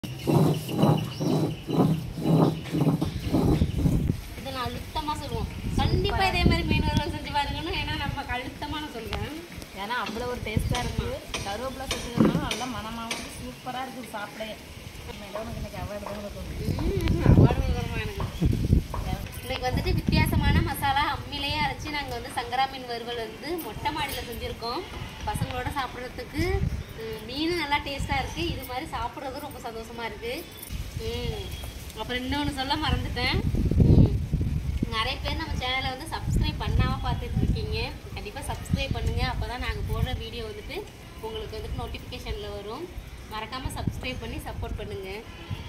இதை நான் அழுத்தமாக சொல்லுவோம் கண்டிப்பாக இதே மாதிரி மீன் வறுவல் செஞ்சு பாருங்கன்னு ஏன்னா நம்ம அழுத்தமாக நான் சொல்லுவேன் ஏன்னா அவ்வளோ ஒரு டேஸ்ட்டாக இருக்குது கருவேப்பிலை செஞ்சதுனால நல்லா மனமாகவும் சூப்பராக இருக்குது சாப்பிட மேடம் எனக்கு அவாய்டு தான் அவார்டு வாங்கணுமா எனக்கு இன்னைக்கு வந்துட்டு வித்தியாசமான மசாலா அம்மிலேயே அரைச்சி நாங்கள் வந்து சங்கரா மீன் வறுவல் வந்து மொட்டை மாடியில் செஞ்சுருக்கோம் பசங்களோட சாப்பிட்றதுக்கு ம், மீன் நல்லா டேஸ்ட்டாக இருக்குது இது மாதிரி சாப்பிட்றதும் ரொம்ப சந்தோஷமாக இருக்குது அப்புறம் இன்னொன்று சொல்ல மறந்துட்டேன் ம், நிறைய பேர் நம்ம சேனலை வந்து சப்ஸ்கிரைப் பண்ணாமல் பார்த்துட்டு இருக்கீங்க கண்டிப்பாக சப்ஸ்கிரைப் பண்ணுங்கள் அப்போ தான் நாங்கள் போடுற வீடியோ வந்துட்டு உங்களுக்கு வந்துட்டு நோட்டிஃபிகேஷனில் வரும் மறக்காமல் சப்ஸ்கிரைப் பண்ணி சப்போர்ட் பண்ணுங்கள்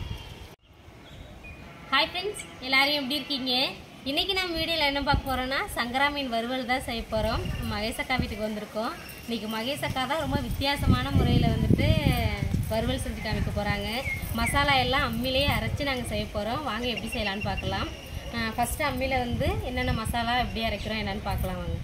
ஹாய் ஃப்ரெண்ட்ஸ் எல்லாரும் எப்படி இருக்கீங்க இன்னைக்கு நம்ம வீடியோவில் என்ன பார்க்க போகிறோன்னா சங்கரா மீன் வறுவல் தான் செய்ய போகிறோம் மகேஷ் அக்கா வீட்டுக்கு வந்திருக்கோம் இன்னைக்கு மகேஷ் அக்கா தான் ரொம்ப வித்தியாசமான முறையில் வந்துட்டு வறுவல் செஞ்சு காமிக்க போகிறாங்க மசாலா எல்லாம் அம்மிலேயே அரைச்சி நாங்கள் செய்ய போகிறோம் வாங்க எப்படி செய்யலான்னு பார்க்கலாம் ஃபஸ்ட்டு அம்மியில் வந்து என்னென்ன மசாலா எப்படி அரைக்கிறோம் என்னன்னு பார்க்கலாம் வாங்க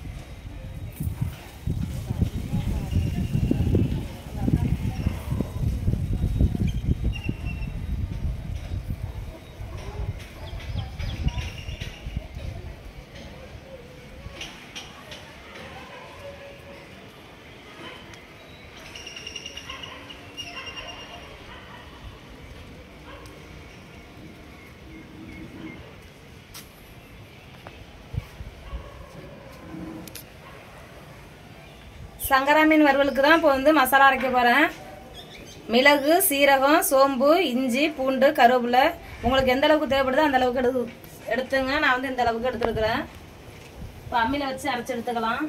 சங்கரா மீன் வறுவலுக்கு தான் இப்போ வந்து மசாலா அரைக்க போகிறேன் மிளகு சீரகம் சோம்பு இஞ்சி பூண்டு கருவேப்பிலை உங்களுக்கு எந்த அளவுக்கு தேவைப்படுதோ அந்த அளவுக்கு எடு எடுத்துங்க நான் வந்து இந்த அளவுக்கு எடுத்துருக்குறேன் இப்போ அம்மியில் வச்சு அரைச்சி எடுத்துக்கலாம்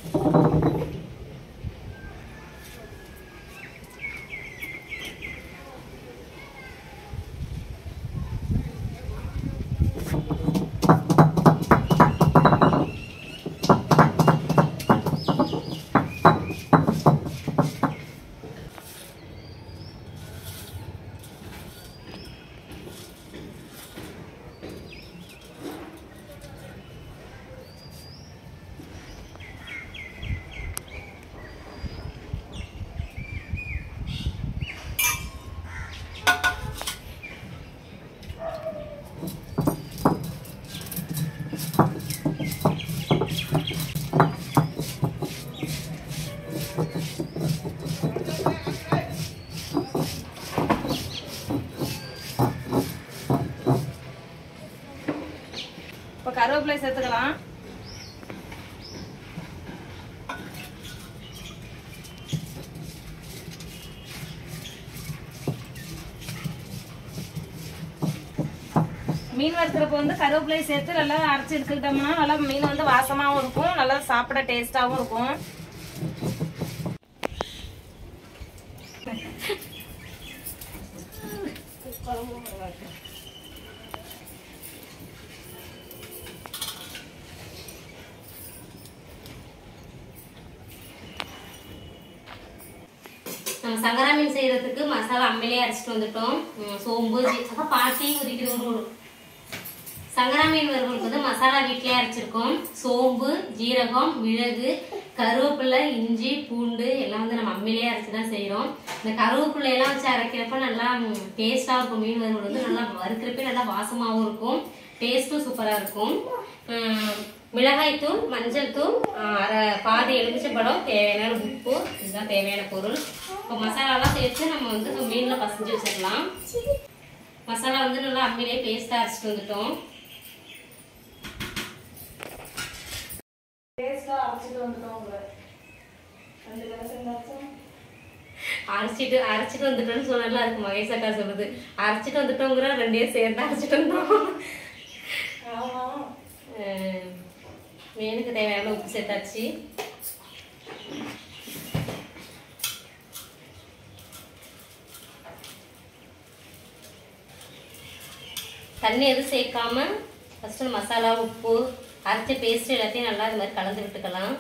இப்போ கருவேப்பிலை சேர்த்துக்கலாம் மீன் வறுக்கிறப்ப வந்து கருவேப்பிலை சேர்த்து நல்லா அரைச்சி எடுத்துக்கிட்டோம்னா நல்லா மீன் வந்து வாசமாகவும் இருக்கும் நல்லா சாப்பிட டேஸ்டாகவும் இருக்கும் நம்ம சங்கரா மீன் செய்யறதுக்கு மசாலா அம்மிலே அரைச்சிட்டு வந்துட்டோம் ம், சோம்பு ஜீ- அதான் பாட்டி உதிக்கிற ஒரு ஒரு சங்கரா மீன் வறுவலுக்கு வந்து மசாலா வீட்டிலே அரைச்சிருக்கோம் சோம்பு ஜீரகம் மிளகு கருவேப்பிலை இஞ்சி பூண்டு எல்லாம் வந்து நம்ம அம்மிலே அரைச்சி தான் செய்கிறோம் இந்த கருவேப்பிலை எல்லாம் வச்சு அரைக்கிறப்ப நல்லா டேஸ்டாக இருக்கும் மீன் வறுவல் வந்து நல்லா வறுக்கிறப்ப நல்லா வாசமாகவும் இருக்கும் டேஸ்ட்டும் சூப்பராக இருக்கும் ம், மிளகாய்த்தூள் மஞ்சள் தூள் அரை பாதி எலுமிச்சம்பழம் தேவையான உப்பு இதுதான் தேவையான பொருள் இப்போ மசாலாலாம் சேர்த்து நம்ம வந்து இப்போ மீனில் பசஞ்சு வச்சிடலாம் மசாலா வந்து நல்லா அம்மிலே பேஸ்ட்டாக அரைச்சிட்டு வந்துட்டோம் டேஸ்ட்டாக அரைச்சிட்டு வந்துட்டோம் உங்களை ரெண்டு கிலோ அரைச்சிட்டு அரைச்சிட்டு வந்துட்டோம்னு சொன்னால அதுக்கு மகேஷ் அக்கா சொல்லுது அரைச்சிட்டு வந்துட்டோங்கிற ரெண்டையும் சேர்த்து அரைச்சிட்டு வந்தோம் ஆமாம் அஹ் மீனுக்கு தேவையான உப்பு சேர்த்தாச்சு தண்ணி எதுவும் சேர்க்காம ஃபஸ்ட்டு மசாலா உப்பு அரைச்ச பேஸ்ட் எல்லாத்தையும் நல்லா இது மாதிரி கலந்து விட்டுக்கலாம்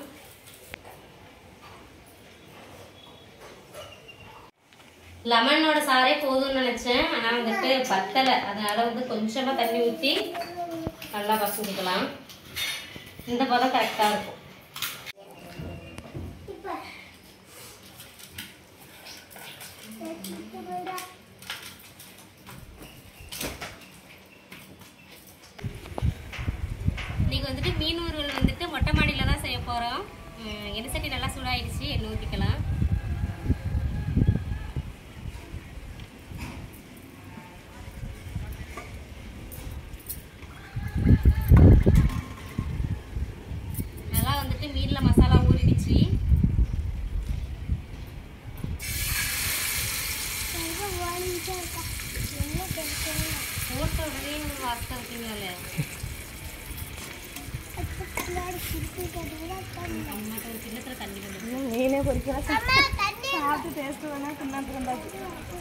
லெமனோட சாரே போதும்னு நினைச்சேன் ஆனா வந்துட்டு பத்தலை அதனால வந்து கொஞ்சமா தண்ணி ஊற்றி நல்லா பசஞ்சுக்கலாம் இந்த பதம் கரெக்டா இருக்கும் சூடாயிடுச்சு எண்ணெய் ஊற்றிக்கலாம் நல்லா வந்துட்டு மீனில் மசாலா ஊறிடுச்சு போட்ட உடனே வார்த்தை விட்டீங்களே அம்மாட்ட ஒரு கிண்ணத்துல தண்ணி கொண்டு வா. மீனே பொறிக்கலாம் சாப்பிட்டு டேஸ்ட் வேணா கிண்ணாத்து கொண்டாச்சு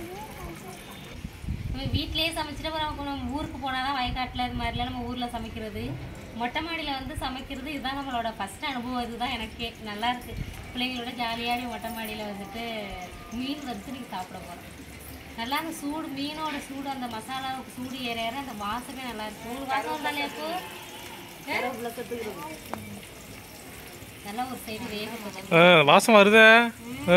நம்ம வீட்டிலேயே சமைச்சிட்டு அப்புறம் அவங்க நம்ம ஊருக்கு போனால் தான் வயக்காட்டில் இது மாதிரிலாம் நம்ம ஊரில் சமைக்கிறது மொட்டை மாடியில் வந்து சமைக்கிறது இதுதான் நம்மளோட ஃபஸ்ட் அனுபவம் இதுதான் எனக்கே நல்லா இருக்கு பிள்ளைங்களோட ஜாலியாக மொட்டை மாடியில் வந்துட்டு மீன் வறுத்து நீங்கள் சாப்பிட போகிறோம் நல்லா அந்த சூடு மீனோட சூடு அந்த மசாலாவுக்கு சூடு ஏற ஏற அந்த வாசமே நல்லா இருக்கு உங்களுக்கு வாசம் வந்தாலே இப்போ நல்லா ஒரு சைடு வேக போகுது ஆ வாசம் வருதே ஆ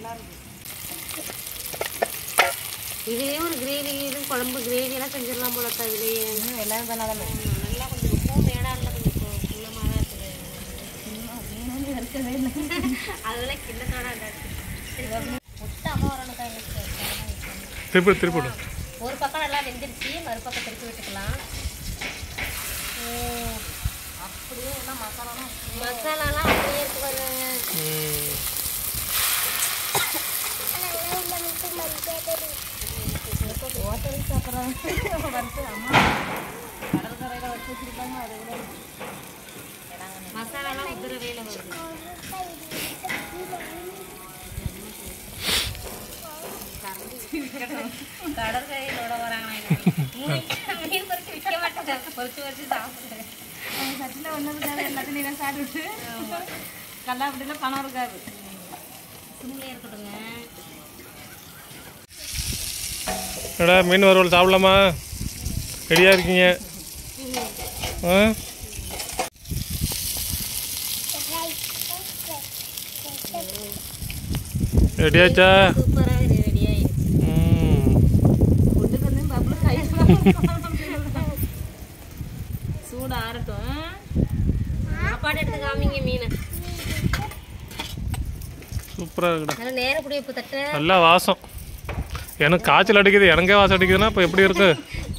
இதுவே ஒரு கிரேவி குழம்பு கிரேவி எல்லாம் செஞ்சிடலாம் போல அக்கா இதுலயே எல்லாமே பண்ணாதானே நல்லா கொஞ்சம் உப்பும் மேடா இல்லை கொஞ்சம் கு- குள்ளமா தான் இருக்குது மீன் இருக்கவே இல்லை அதெல்லாம் கிண்ணத்தோட முட்டை அம்மா வரணுக்கா எனக்கு திருப்பி திருப்பி விடு. ஒரு பக்கம் நல்லா வெந்துருச்சு மறுபக்கம் திருப்பி விட்டுக்கலாம் அப்படியே எல்லாம் மசாலாலாம் மசாலாலாம் அப்படியே இருக்கு பாருங்க ம். ஹோட்டலுக்கு சாப்பிட்றாங்க வறுத்து அம்மா கடல் கரையில் வறுத்து வச்சிருப்பாங்க அதை விட மசாலாலாம் உதிர வேலை வருது கடற்கரையிலோட வராங்க மீன் பொறிச்சு விற்க மாட்டாங்க பொறிச்சு பொறிச்சு சாப்பிடுறேன் அவங்க சட்டியில் ஒன்றும் இருக்காது எல்லாத்தையும் நீலாம் சாப்பிட்டுட்டு கல்லா அப்படிலாம் பணம் இருக்காது சிம்லேயே இருக்கட்டுங்க என்னடா மீன் வறுவல் சாப்பிடலாமா ரெடியாக இருக்கீங்க ஆ ரெடியாச்சா சூப்பராக ரெடி ஆயிடுச்சு ம் ஒட்டுக்கு வந்து பப்புளு கை சூடு ஆறட்டும் சாப்பாடு எடுத்து காமிங்க மீனை சூப்பராக இருக்குடா நல்லா நேரம் கூட இப்போ தட்ட நல்லா வாசம் எனக்கு காய்ச்சல் அடிக்குது எனக்கே வாசம் அடிக்குதுன்னா இப்போ எப்படி இருக்கு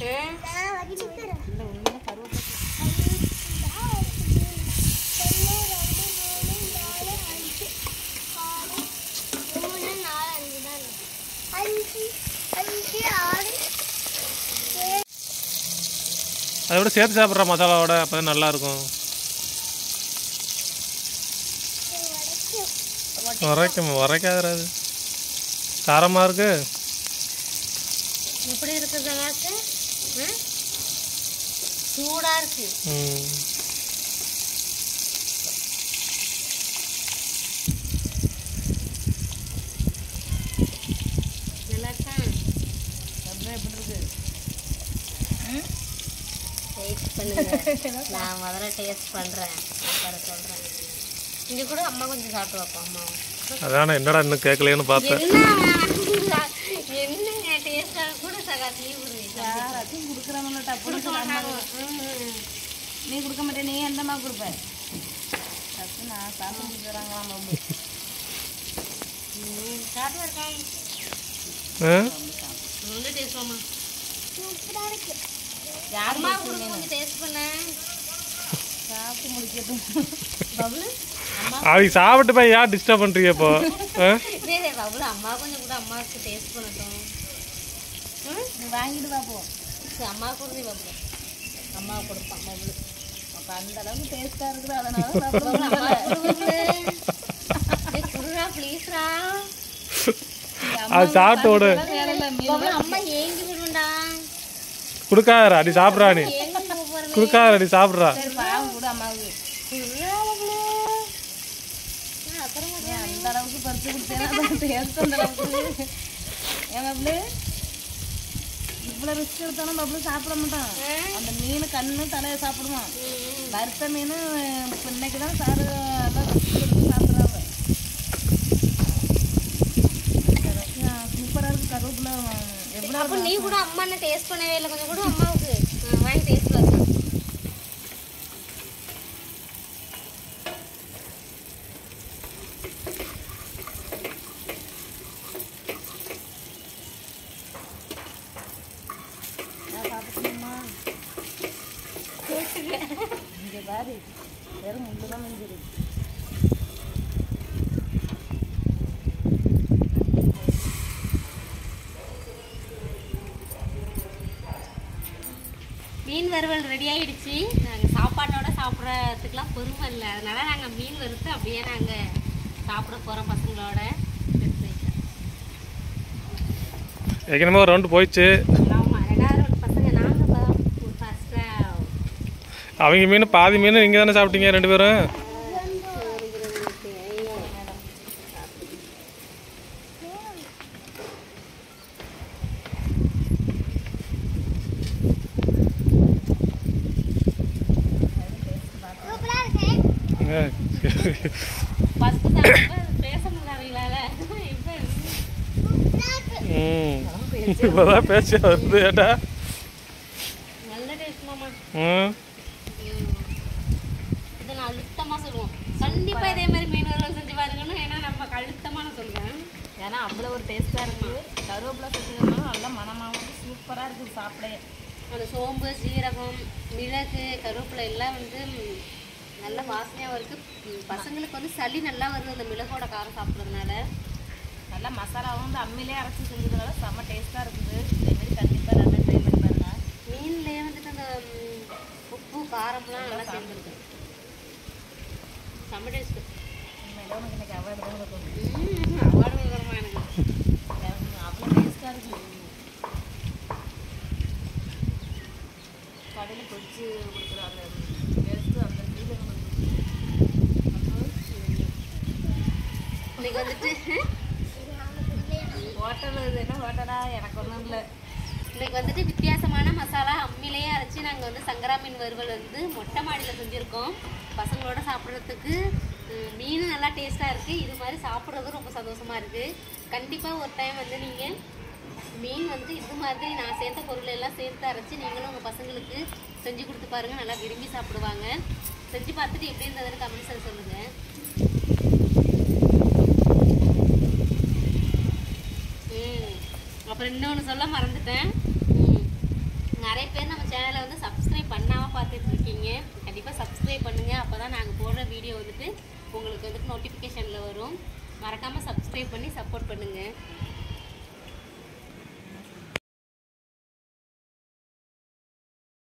அதை விட சேர்த்து சாப்பிட்ற மசாலாவோட அப்போ தான் நல்லா இருக்கும் உரைக்கும் உரைக்காதரா அது காரமாக இருக்கு எப்படி இருக்குது சகாசு சூடா இருக்கு ம் நல்லா இருக்கா அப்புறம் எப்படி இருக்கு டேஸ்ட் பண்ணுங்க நான் முதல்ல டேஸ்ட் பண்றேன் அப்புறம் சொல்றேன் இங்க கூட அம்மா கொஞ்சம் சாப்பிட்டு வைப்போம் அம்மா அதானே என்னடா இன்னும் கேட்கலையேன்னு பார்த்தேன் என்ன என்னங்க டேஸ்டா கூட சகாசி நீ விடுவீங்க யாராச்சும் கொடுக்குறாங்களோ டப்புனு சொல்லாம நீ கொடுக்க மாட்டே நீ எந்தம்மா கொடுப்ப ஃபஸ்ட்டு நான் சாப்பிட்டு கொடுக்குறாங்களாம் ரொம்ப சாப்பிட்டு இருக்கேன் ஆ வந்து டேஸ்ட் அம்மா யார் அம்மா கொடுக்க கொஞ்சம் டேஸ்ட் பண்ணேன் சாப்பிட்டு முடிக்கட்டும் பபுளு அம்மா அதுக்கு சாப்பிட்டு போய் ஏன் டிஸ்டர்ப் பண்ணுறீங்க இப்போ ஆ வேற பபுளு அம்மா கொஞ்சம் கூட அம்மாவுக்கு டேஸ்ட் பண்ணட்டும் ம் நீ வாங்கிட்டு பார்ப்போம் சரி அம்மா கொடுத்து பபுளு அம்மா கொடுப்பான் பபுளு அப்போ அந்த அளவுக்கு டேஸ்ட்டாக இருக்குது அதனால சாப்பிட அம்மா கொடு பபுளு குடுறா ப்ளீஸ்ரா அது சாப்பிட்டு விடு பபுளு அம்மா ஏங்கி விடுண்டா கொடுக்காதடா நீ சாப்பிட்றா நீ ஏங்கி போறேன் கொடுக்காதடா நீ சாப்பிட்றா சரி பாவம் கூட அம்மாவுக்கு குடுறா பபுளு ஆ, அப்புறம் நீ அந்த அளவுக்கு பறிச்சு கொடுத்தேன்னா டேஸ்ட் அந்த அளவுக்கு ஏன் பப்ளு இவ்வளோ ரிஸ்க் எடுத்தாலும் பப்ளு சாப்பிட மாட்டான் அந்த மீன் கண்ணு தலையை சாப்பிடுவான் வறுத்த மீன் இப்போ இன்னைக்கு தான் சாரு எல்லாம் ரிஸ்க் எடுத்து சாப்பிட்றாங்க சூப்பராக இருக்கு கருவேப்பிலை எவ்வளோ அப்போ நீ கூட அம்மா என்ன டேஸ்ட் பண்ணவே இல்லை கொஞ்சம் கூட அம்மாவுக்கு ஆ, வாங்கி டேஸ்ட் பார்த்து பாதி வெறும் முள்ளு தான் மிஞ்சிருக்கு மீன் வறுவல் ரெடி ஆயிடுச்சு நாங்கள் சாப்பாட்டோட சாப்பிட்றதுக்குலாம் பொறுமை இல்லை அதனால நாங்கள் மீன் வறுத்து அப்படியே நாங்கள் சாப்பிட போகிறோம் பசங்களோட எடுத்து வைக்கிறோம். ஏற்கனவே ஒரு ரவுண்டு போயிடுச்சு ஆமாம் ரெண்டாவது round பசங்க நாங்கள் ஃபஸ்ட்டாக அவங்க மீன் பாதி மீன் நீங்கள் தானே சாப்பிட்டீங்க ரெண்டு பேரும் ஆ, ஃபஸ்ட்டு சாப்பிட்டப்ப பேச முடியல அவங்களால இப்போ ம் இப்போதான் பேச்சு வருது ஏட்டா நல்ல டேஸ்ட் மாமா ம் இதை நான் அழுத்தமாக சொல்லுவோம் கண்டிப்பாக இதே மாதிரி மீன் வறுவல் செஞ்சு பாருங்கன்னு ஏன்னா நம்ம அழுத்தமாக நான் சொல்லுவேன் ஏன்னா அவ்வளோ ஒரு டேஸ்ட்டாக இருக்குது கருவேப்பிலை செஞ்சதுனால நல்லா மனமாகவும் சூப்பராக இருக்குது சாப்பிட அந்த சோம்பு சீரகம் மிளகு கருவேப்பிலை எல்லாம் வந்து ம், நல்ல வாசனையாகவும் இருக்குது பசங்களுக்கு வந்து சளி நல்லா வருது அந்த மிளகோட காரம் சாப்பிட்றதுனால நல்லா மசாலாவும் வந்து அம்மிலே அரைச்சி செஞ்சதுனால செம்ம டேஸ்ட்டாக இருக்குது இதேமாரி கண்டிப்பாக எல்லாமே ட்ரை பண்ணி பாருங்க மீன்லேயே வந்துட்டு அந்த ம், உப்பு காரம்லாம் நல்லா சேர்ந்துருக்கு செம்ம டேஸ்ட்டு உண்மையிலே உனக்கு இன்னைக்கு அவார்டு தான் கொடுக்கணும் அவார்டு வருமா எனக்கு அவ்வளோ டேஸ்ட்டாக இருக்குது கடையில் பொரிச்சு கொடுக்குற அந்த டேஸ்ட்டு அந்த ஃபீல் இன்னைக்கு வந்துட்டு ஹோட்டல் இது என்ன ஹோட்டலா எனக்கு ஒன்றும் இல்லை இன்னைக்கு வந்துட்டு வித்தியாசமான மசாலா அம்மிலேயே அரைச்சி நாங்கள் வந்து சங்கரா மீன் வறுவல் வந்து மொட்டை மாடியில் செஞ்சுருக்கோம் பசங்களோட சாப்பிட்றதுக்கு ம், மீன் நல்லா டேஸ்ட்டாக இருக்குது இது மாதிரி சாப்பிட்றதும் ரொம்ப சந்தோஷமாக இருக்குது கண்டிப்பாக ஒரு டைம் வந்து நீங்கள் மீன் வந்து இது மாதிரி நான் சேர்த்த பொருள் எல்லாம் சேர்த்து அரைச்சி நீங்களும் உங்கள் பசங்களுக்கு செஞ்சு கொடுத்து பாருங்கள் நல்லா விரும்பி சாப்பிடுவாங்க செஞ்சு பார்த்துட்டு எப்படி இருந்ததுன்னு கமெண்ட்ஸில் சொல்லுங்கள் ம் அப்புறம் இன்னொன்று சொல்ல மறந்துட்டேன் ம் நிறைய பேர் நம்ம சேனலை வந்து சப்ஸ்கிரைப் பண்ணாமல் பார்த்துட்டு இருக்கீங்க கண்டிப்பாக சப்ஸ்கிரைப் பண்ணுங்கள் அப்போ தான் நாங்கள் போடுற வீடியோ வந்துட்டு உங்களுக்கு வந்துட்டு நோட்டிஃபிகேஷனில் வரும் மறக்காமல் சப்ஸ்கிரைப் பண்ணி சப்போர்ட் பண்ணுங்கள்